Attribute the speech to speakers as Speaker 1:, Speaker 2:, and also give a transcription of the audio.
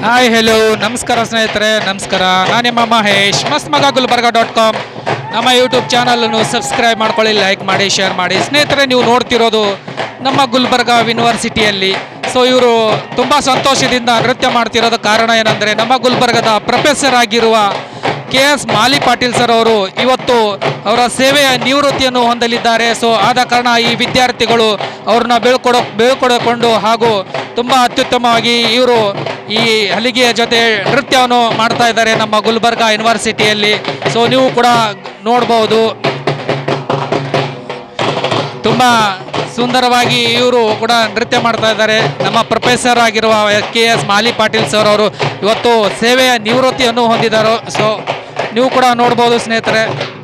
Speaker 1: hi hello ನಮಸ್ಕಾರ ಸ್ನೇಹಿತರೆ ನಮಸ್ಕಾರ ನಾನು ನಿಮ್ಮ ಮಹೇಶ್ ಮಸ್ತ್ ಮಗ ಗುಲ್ಬರ್ಗ ಡಾಟ್ ಕಾಮ್ ನಮ್ಮ ಯೂಟ್ಯೂಬ್ ಚಾನಲನ್ನು ಸಬ್ಸ್ಕ್ರೈಬ್ ಮಾಡ್ಕೊಳ್ಳಿ ಲೈಕ್ ಮಾಡಿ ಶೇರ್ ಮಾಡಿ ಸ್ನೇಹಿತರೆ ನೀವು ನೋಡ್ತಿರೋದು ನಮ್ಮ ಗುಲ್ಬರ್ಗ ಯೂನಿವರ್ಸಿಟಿಯಲ್ಲಿ ಸೊ ಇವರು ತುಂಬ ಸಂತೋಷದಿಂದ ನೃತ್ಯ ಮಾಡ್ತಿರೋದು ಕಾರಣ ಏನಂದರೆ ನಮ್ಮ ಗುಲ್ಬರ್ಗದ ಪ್ರೊಫೆಸರ್ ಆಗಿರುವ K S Mali Patil sir ಅವರು ಇವತ್ತು ಅವರ ಸೇವೆಯ ನಿವೃತ್ತಿಯನ್ನು ಹೊಂದಲಿದ್ದಾರೆ ಸೊ ಆದ ಕಾರಣ ಈ ವಿದ್ಯಾರ್ಥಿಗಳು ಅವ್ರನ್ನ ಬೀಳ್ಕೊಡೋ ಬೀಳ್ಕೊಡಕೊಂಡು ಹಾಗೂ ತುಂಬ ಅತ್ಯುತ್ತಮವಾಗಿ ಇವರು ಈ ಹಲಿಗೆಯ ಜೊತೆ ನೃತ್ಯವನ್ನು ಮಾಡ್ತಾ ಇದ್ದಾರೆ ನಮ್ಮ ಗುಲ್ಬರ್ಗ ಯೂನಿವರ್ಸಿಟಿಯಲ್ಲಿ ಸೊ ನೀವು ಕೂಡ ನೋಡ್ಬೋದು ತುಂಬ ಸುಂದರವಾಗಿ ಇವರು ಕೂಡ ನೃತ್ಯ ಮಾಡ್ತಾ ಇದ್ದಾರೆ ನಮ್ಮ ಪ್ರೊಫೆಸರ್ ಆಗಿರುವ K S Mali Patil sir ಅವರು ಇವತ್ತು ಸೇವೆಯ ನಿವೃತ್ತಿಯನ್ನು ಹೊಂದಿದ್ದಾರೆ ಸೊ ನೀವು ಕೂಡ ನೋಡ್ಬೋದು ಸ್ನೇಹಿತರೆ